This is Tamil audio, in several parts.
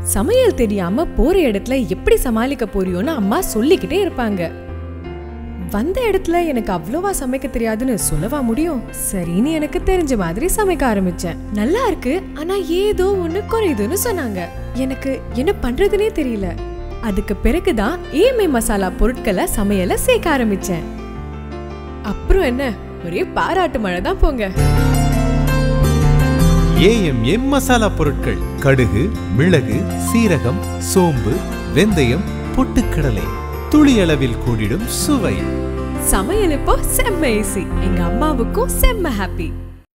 சமையல் தெரியாம போற இடத்துல எப்படி சமாளிக்க போறியோன்னு அம்மா சொல்லிக்கிட்டே இருப்பாங்க வந்த இடத்துல எனக்கு அவ்வளோவா சமைக்க தெரியாதுன்னு சொல்லவா முடியும் சரின்னு எனக்கு தெரிஞ்ச மாதிரி சமைக்க ஆரம்பிச்சேன் நல்லா இருக்கு ஆனா ஏதோ ஒண்ணு குறையுதுன்னு சொன்னாங்க எனக்கு என்ன பண்றதுனே தெரியல அதுக்கு பிறகுதான் ஏஎம்ஐ மசாலா பொருட்களை சமையல சேர்க்க ஆரம்பிச்சேன் அப்புறம் என்ன ஒரே பாராட்டு மழை தான் போங்க ஏஎம்எம் மசாலா பொருட்கள் கடுகு மிளகு சீரகம் சோம்பு வெந்தயம் பொட்டுக்கடலை துளி அளவில் கூடிடும் சுவை சமையல் இப்போ செம்ம ஈஸி எங்க அம்மாவுக்கும் செம்ம ஹாப்பி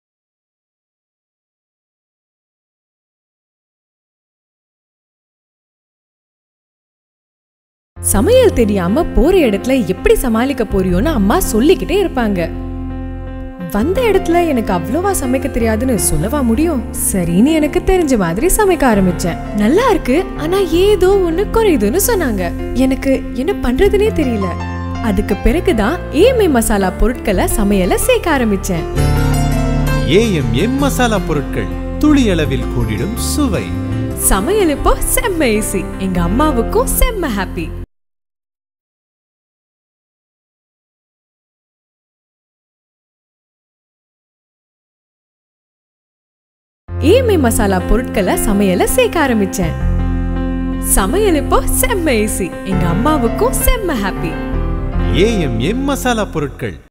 சமையல் தெரியாம போற இடத்துல எப்படி சமாளிக்க போறியோன்னு அம்மா சொல்லிக்கிட்டே இருப்பாங்க வந்த இடத்துல எனக்கு அவ்வளோவா சமைக்க தெரியாதுன்னு சொல்லவா முடியும் சரின்னு எனக்கு தெரிஞ்ச மாதிரி சமைக்க ஆரம்பிச்சேன் நல்லா இருக்கு ஆனா ஏதோ ஒண்ணு குறையுதுன்னு சொன்னாங்க எனக்கு என்ன பண்றதுனே தெரியல அதுக்கு பிறகுதான் ஏஎம்ஐ மசாலா பொருட்களை சமையல சேர்க்க ஆரம்பிச்சேன் ஏஎம்எம் மசாலா பொருட்கள் துளி அளவில் கூடிடும் சுவை சமையல் இப்போ செம்ம ஈஸி எங்க அம்மாவுக்கும் செம்ம ஹாப்பி ஏஎம்ஐ மசாலா பொருட்களை சமையல சேர்க்க ஆரம்பிச்சேன் சமையல் இப்போ செம்ம ஈஸி எங்க அம்மாவுக்கும் செம்ம ஹாப்பி ஏஎம்எம் மசாலா பொருட்கள்